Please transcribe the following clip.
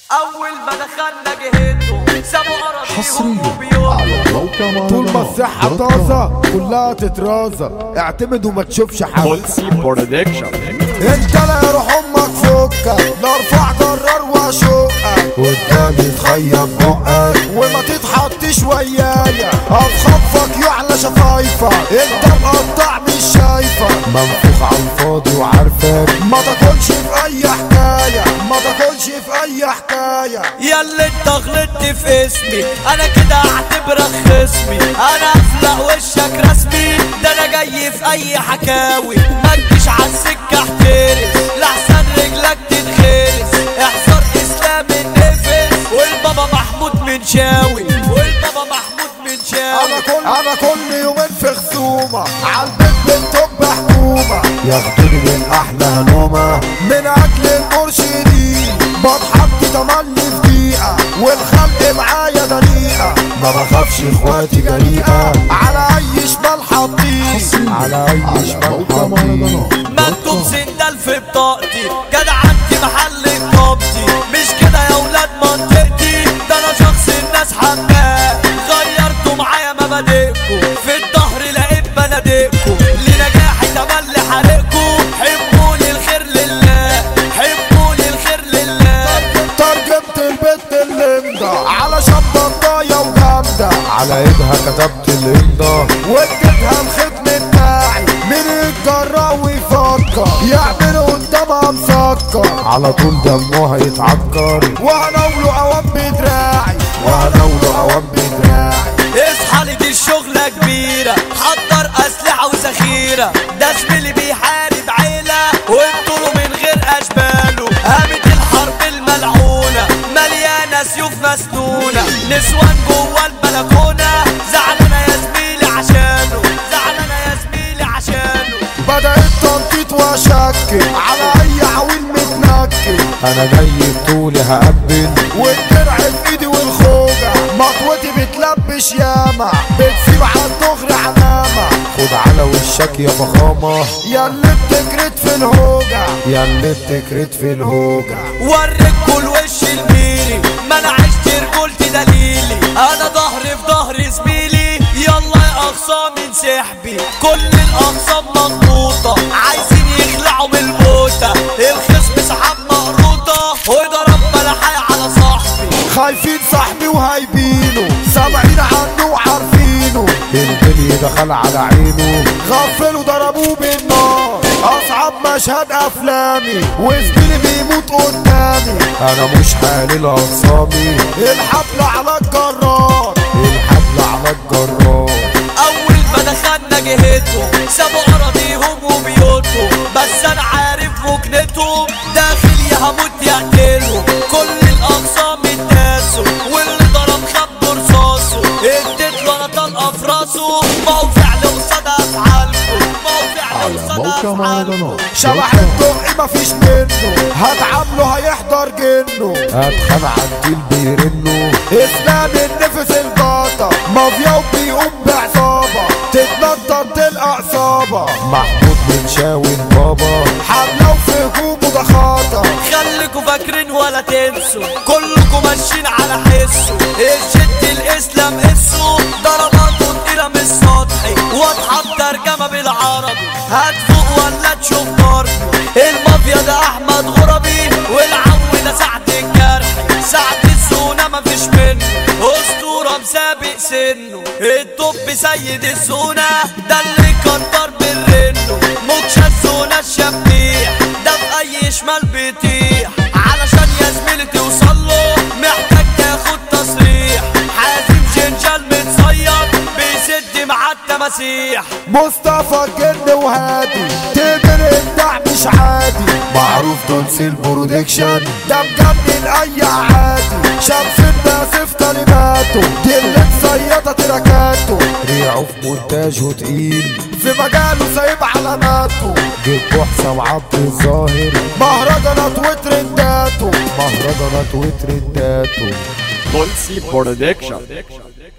اول ما دخلنا جهتهم سابوا اراضيهم حصريا على وبيوتهم موقع طول ما مهرجانات الصحة دوت طازة كلها تترازة اعتمد وما تشوفش حد بولسي برودكشن انت لا يروح امك فكك لا ارفع جرار واشقك قدامي تخيب بقك وما تتحطش ويايا افخفك يعلى شفايفك انت مقطع مش شايفك منفوخ على الفاضي وعارفك ما تاكلش في اي حكاية ما تاكلش في اي حكاية يا اللي انت غلطت في اسمي انا كده اعتبرك خصمي انا افلق وشك رسمي ده انا جاي في اي حكاوي ما تجيش عالسكه احترس لحسن رجلك تتخرس احذر اسلام النفس والبابا محمود منشاوي والبابا محمود منشاوي انا كل انا كل يومين في خصومه عالبيت بالطب حكومه ياخدوني من احلى هنومه من اجل المرشدين بتحط تملي في دقيقه والخلق معايا دقيقه ما بخافش اخواتي جريئه على اي شمال حاطين على اي على شمال موقع حاطين مهرجانات مكتوب سندال في بطاقتي جدعنتي محل اقامتي مش كده يا ولاد منطقتي ده انا شخص الناس حباه غيرتوا معايا مبادئكم في الظهر لقيت بنادقكم لنجاحي تملي حرقكم حبوني الخير لله حبوني الخير لله ترجمت البت اللمضة على شبة ضاية وجامدة على ايدها كتبت الامضة واديتها الختم بتاعي مين يتجرأ ويفكر يعمل قدامها مسكر على طول دمها يتعكر وهناوله اوام بدراعي وهناوله اوام بدراعي اصحى لي دي الشغلة كبيرة حضر أسلحة وذخيرة ده زميلي بيحارب عيلة وانتوا من غير أشباله قامت الحرب الملعونة مليانة سيوف مسنونة نسوان جوه البلكونة زعلانة يا زميلي عشانه زعلانة يا زميلي عشانه بدأت تنطيط واشكل على اي عويل متنكل انا جاي بطولي هقبل والدرع في ايدي والخوجة مطوتي بتلبش ياما بتسيب على الدغري علامة خد على وشك يا فخامة يا اللي بتكرت في الهوجة يا اللي بتكرت في الهوجة وريكوا الوش الميري ما انا عشت رجولتي دليلي انا ظهري في ظهر زميلي يلا يا اخصام انسحبي كل الاخصام مضبوطة عايزين يخلعوا من البوتة الخصم سحب مقروطة وضرب بلحي على صاحبي خايفين صاحبي وهايبينه سامعين عنه وعارفينه البلي دخل على عينه غفلوا ضربوه بالنار اصعب مشهد افلامي وزميلي بيموت قدامي انا مش حالل اقسامي الحبل على الجرار الحبل على الجرار اول ما دخلنا جهتهم سابوا اراضيهم وبيوتهم بس انا عارف مكنتهم داخل يا هموت يقتلهم كل الاقسام اتداسوا واللي ضرب خب رصاصه اديت له انا طلقه في راسه ما هو فعل قصاد افعالكم ما هو فعل على قصاد موقع افعالكم مهرجانات شبح الدقي مفيش منه هتعامله هيحضر جنه هتخان عالديل بيرنه اسلام النفس الباطة مافيا وبيقوم بعصابة تتنطر تلقى عصابة محمود بن شاوي بابا حملة وفي هجومه ده خطر خليكوا فاكرين ولا تنسوا كلكوا ماشيين على حسه الشد الاسلام قسه ضرباته تقيلة مش سطحي واضحة الترجمة بالعربي هتفوق ولا تشوف ضربي المافيا ده احمد غربي والعو ده سعد الجرحي سعد الزونة مفيش منه اسطورة مسابق سنه الطب سيد الزونة ده اللي كتر بالرنه موكشة الزونة الشبيح ده في اي شمال بيطيح علشان يا زميلي توصل له محتاج تاخد تصريح حازم جنجال متصيد بيسد مع التماسيح مصطفى الجن وهادي تقدر ابداع مش عادي معروف تونسي البرودكشن ده مجنن اي عادي شمس الناس في كلماته دي اللي مصيطة تراكاته ريعه في مونتاجه تقيل في مجاله سايب علاماته جيب حسام عبد الظاهر مهرجانات وترنداته مهرجانات وترنداته بولسي برودكشن